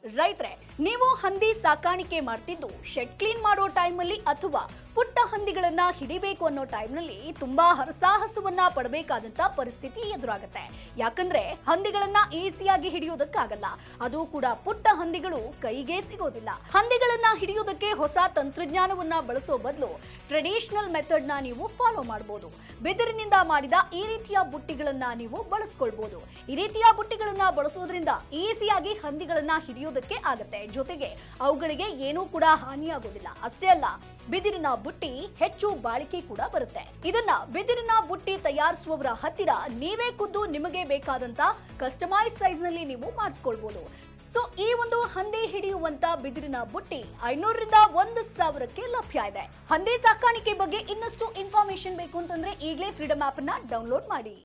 ರೈತ್ರೆ ನೀವು ಹಂದಿ ಸಾಕಾಣಿಕೆ ಮಾಡ್ತಿದ್ದು ಶೆಡ್ ಕ್ಲೀನ್ ಮಾಡೋ ಟೈಮಲ್ಲಿ ಅಥವಾ ಪುಟ್ಟ ಹಂದಿಗಳನ್ನ ಹಿಡಿಬೇಕು ಅನ್ನೋ ಟೈಮ್ನಲ್ಲಿ ತುಂಬಾ ಹರಸಾಹಸವನ್ನ ಪಡಬೇಕಾದಂತ ಪರಿಸ್ಥಿತಿ ಎದುರಾಗುತ್ತೆ ಯಾಕಂದ್ರೆ ಹಂದಿಗಳನ್ನ ಈಸಿಯಾಗಿ ಹಿಡಿಯೋದಕ್ಕಾಗಲ್ಲ ಅದು ಕೂಡ ಪುಟ್ಟ ಹಂದಿಗಳು ಕೈಗೆ ಸಿಗೋದಿಲ್ಲ ಹಂದಿಗಳನ್ನ ಹಿಡಿಯೋದಕ್ಕೆ ಹೊಸ ತಂತ್ರಜ್ಞಾನವನ್ನ ಬಳಸೋ ಬದಲು ಟ್ರೆಡಿಷನಲ್ ಮೆಥಡ್ ನ ನೀವು ಫಾಲೋ ಮಾಡಬಹುದು ಬೆದರಿನಿಂದ ಮಾಡಿದ ಈ ರೀತಿಯ ಬುಟ್ಟಿಗಳನ್ನ ನೀವು ಬಳಸ್ಕೊಳ್ಬಹುದು ಈ ರೀತಿಯ ಬುಟ್ಟಿಗಳನ್ನ ಬಳಸೋದ್ರಿಂದ ಈಸಿಯಾಗಿ ಹಂದಿಗಳನ್ನ ಹಿಡಿಯೋದಕ್ಕೆ ಆಗತ್ತೆ ಜೊತೆಗೆ ಅವುಗಳಿಗೆ ಏನೂ ಕೂಡ ಹಾನಿಯಾಗೋದಿಲ್ಲ ಅಷ್ಟೇ ಅಲ್ಲ ಬಿದಿರಿನ ಬುಟ್ಟಿ ಹೆಚ್ಚು ಬಾಳಿಕೆ ಕೂಡ ಬರುತ್ತೆ ಇದನ್ನ ಬಿದಿರಿನ ಬುಟ್ಟಿ ತಯಾರಿಸುವವರ ಹತ್ತಿರ ನೀವೇ ಖುದ್ದು ನಿಮಗೆ ಬೇಕಾದಂತ ಕಸ್ಟಮೈಸ್ ಸೈಜ್ ನಲ್ಲಿ ನೀವು ಮಾಡಿಸ್ಕೊಳ್ಬಹುದು ಸೊ ಈ ಒಂದು ಹಂದಿ ಹಿಡಿಯುವಂತ ಬಿದಿರಿನ ಬುಟ್ಟಿ ಐನೂರರಿಂದ ಒಂದು ಸಾವಿರಕ್ಕೆ ಲಭ್ಯ ಇದೆ ಹಂದಿ ಸಾಕಾಣಿಕೆ ಬಗ್ಗೆ ಇನ್ನಷ್ಟು ಇನ್ಫಾರ್ಮೇಶನ್ ಬೇಕು ಅಂತಂದ್ರೆ ಈಗಲೇ ಫ್ರೀಡಮ್ ಆಪ್ ಅನ್ನ ಡೌನ್ಲೋಡ್ ಮಾಡಿ